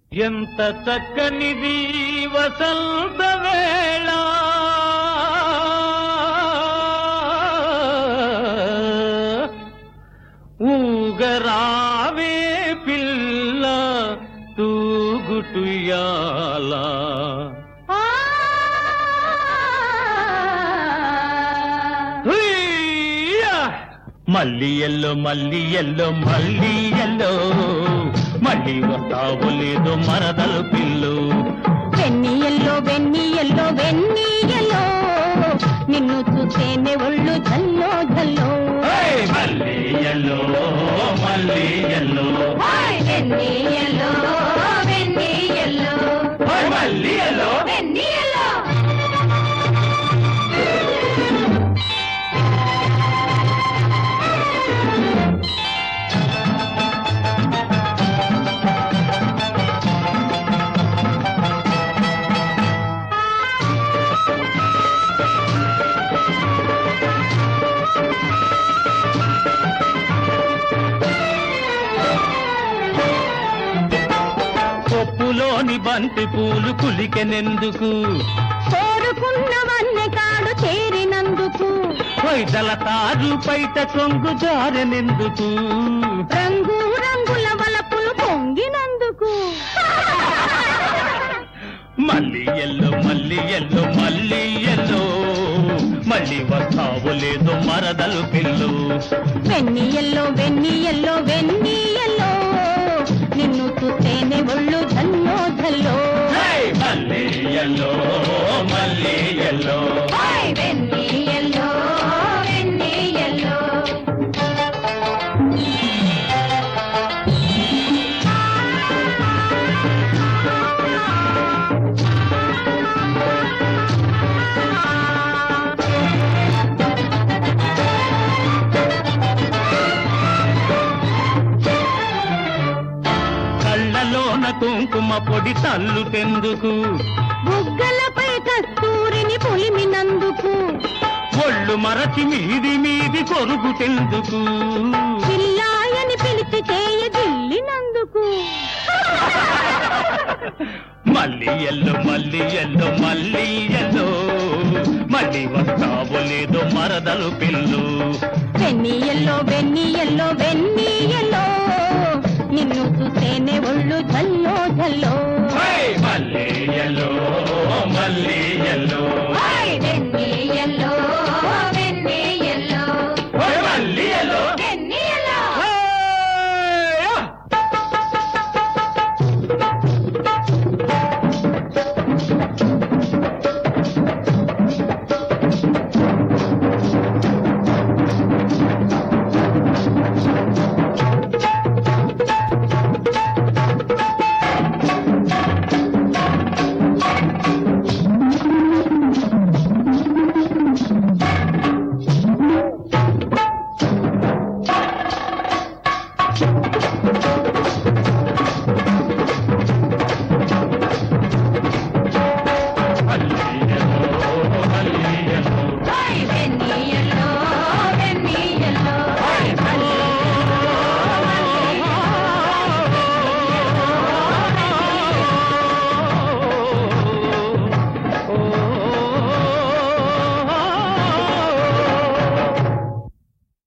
ఎంత చక్కనిది వసంత వేళ ఊగరావే పిల్ల తూగుటుయాల మళ్ళీ ఎల్లో మళ్ళీ ఎల్లో మళ్ళీ ఎల్లో మళ్ళీ వస్తావు లేదు మరదలు పిల్లు వెన్నీయల్లో వెన్నీయల్లో వెన్నీయల్లో నిన్ను చూస్తేనే ఒళ్ళు జల్లో జల్లో ఏయ్! మళ్ళీ ఎల్లో మళ్ళీ ఎల్లో వెన్నీయల్లో వెన్నీయల్లో ఓయ్ మళ్ళీ ఎల్లో వెన్నీయల్లో పప్పులోని బంతి పూలు కులికెనెందుకు కోరుకున్నవన్నీ కాడు చేరినందుకు పైదల తాజు పైట చొంగు జారెనెందుకు రంగు రంగుల వలపులు పొంగినందుకు మళ్ళీ ఎల్లో మళ్ళీ ఎల్లో మళ్ళీ ఎల్లో మళ్ళీ వస్తావు లేదు మరదలు పిల్లు వెన్నీయల్లో వెన్నీయల్లో వెన్నీయల్లో నిన్ను చూస్తేనే ఒళ్ళు జల్లో జల్లో ఏయ్! మళ్ళీ ఎల్లో మళ్ళీ ఎల్లో వెన్నీయల్లో వెన్నీయల్లో కళ్ళలోన కుంకుమ పొడి తల్లుకెందుకు బుగ్గలపై కస్తూరిని పులిమినందుకు ఒళ్ళు మరచి మీది మీది కొరుగుతెందుకు చిల్లాయని పిలిచి చేయ జిల్లినందుకు మళ్ళీ ఎల్లో మళ్ళీ ఎల్లో మళ్ళీ ఎల్లో మళ్ళీ వస్తావు లేదు మరదలు పిల్లు వెన్నీయల్లో వెన్నీయల్లో వెన్నీయల్లో నిన్ను చూస్తే